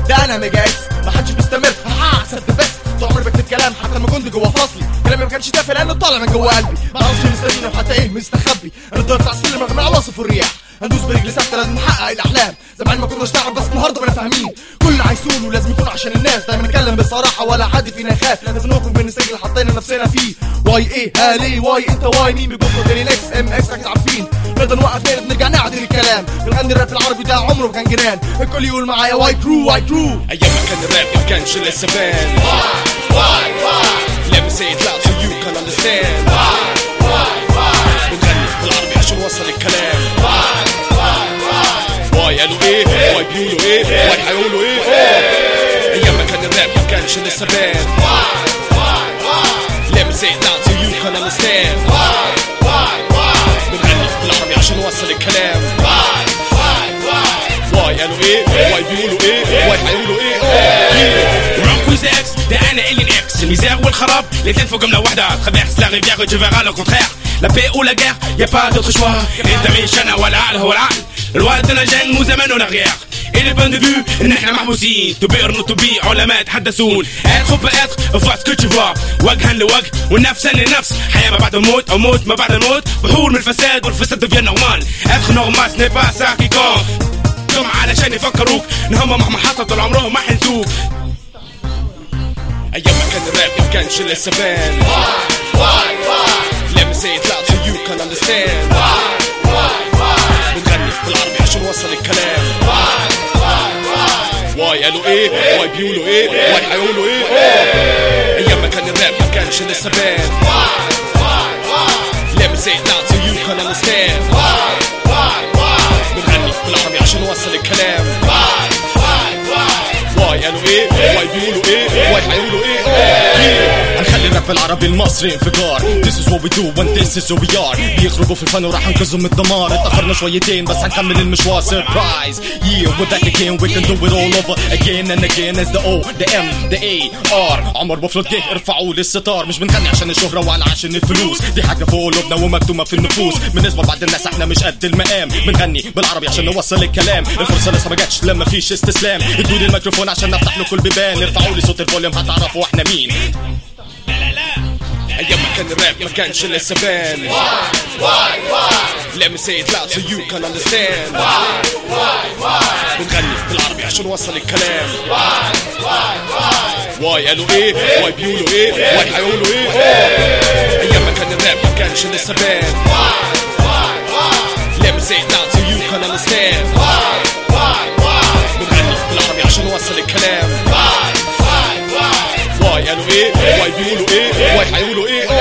ده انا ميجا اكس ما حدش بيستمر هحقق بس طول عمري بكتب كلام حتى لما كنت جوه فصلي كلامي ما كانش تافه لانه طالع من جوه قلبي ما اعرفش مستنيني وحتى ايه مستخبي انا الدور بتاع السلم رغم العواصف والرياح هندوس برجلي ثابته لازم نحقق الاحلام زمان ما كناش نعرف بس النهارده بقينا فاهمين كلنا عايزين ولازم يكون عشان الناس دايما نتكلم بصراحه ولا حد فينا يخاف لازم نخرج من السجن اللي حطينا نفسنا فيه واي ايه ها ليه واي انت واي مين بيبصوا غير الاكس ام اكس اكيد عارفين نقدر نوقف نقدر نرجع نعدل الكلام بنغني الراب العربي ده عمره ما كان جنان الكل يقول معايا واي كرو واي كرو ايام ما كان الراب ما كانش لسه بان Let me say it loud so you can understand بنغني بالعربي عشان نوصل الكلام واي قالوا ايه واي بيقولوا ايه واي هيقولوا ايه ايام ما كان الراب ما كانش لسه بان Let me say it loud so you can understand بنغني بالعربي عشان نوصل الكلام واي قالوا ايه واي بيقولوا ايه واي هيقولوا ايه Rockwoo's ex, ده انا الين اكس الميزير والخراب الاثنين فوق جمله واحده traverse la rivière et tu verras le contraire la paix ou la guerre y a pas d'autre choix انت مش انا ولا العقل هو العقل الوقت انا جاي مو زمان ولا غير Et le point de vue ان احنا محبوسين to be or not to be علماء يتحدثون être peut être vois ce que tu vois وجها لوجه والنفس لنفس حياه ما بعد الموت او موت ما بعد الموت بحور من الفساد والفساد devient normal être normal ce n'est pas ça qui compte جم علشان يفكروك ان هم مهما حصل طول عمرهم ما حنسوك ايام ما كان الراب ما كانش لسه بان Let me say it loud so you can understand بنغني بالعربي عشان نوصل الكلام واي قالوا ايه واي بيقولوا ايه واي هيقولوا ايه ايام ما كان الراب ما كانش لسه بان Let me say it loud so you can understand بنغني بالعربي عشان نوصل الكلام واي قالوا ايه واي بيقولوا ايه واي هيقولوا ايه هنخلي الراب العربي المصري انفجار This is what we do when this is who we are بيخرجوا في الفن وراح ننقذهم من الدمار اتأخرنا شويتين بس هنكمل المشوار سربرايز Yeah we're back again we can do it all over again and again as the O the M the A R عمر بفلوت جه ارفعوا للستار مش بنغني عشان الشهرة ولا عشان الفلوس دي حاجة في قلوبنا ومكتومة في النفوس بالنسبة لبعض الناس احنا مش قد المقام بنغني بالعربي عشان نوصل الكلام الفرصة لسه ما جاتش لما فيش استسلام ادوني الميكروفون عشان نفتح له كل بيبان ارفعوا لي صوت الفوليوم هتعرفوا احنا مين ايام ما كان الراب ما كانش لسه بان Let me say it loud so you can understand بنغني بالعربي عشان نوصل الكلام واي قالوا ايه واي بيقولوا ايه واي هيقولوا ايه ايام ما كان الراب ما كانش لسه بان Let me say it loud so you can understand بنغني بالعربي عشان نوصل الكلام واي قالوا ايه واي بيقولوا ايه واي هيقولوا ايه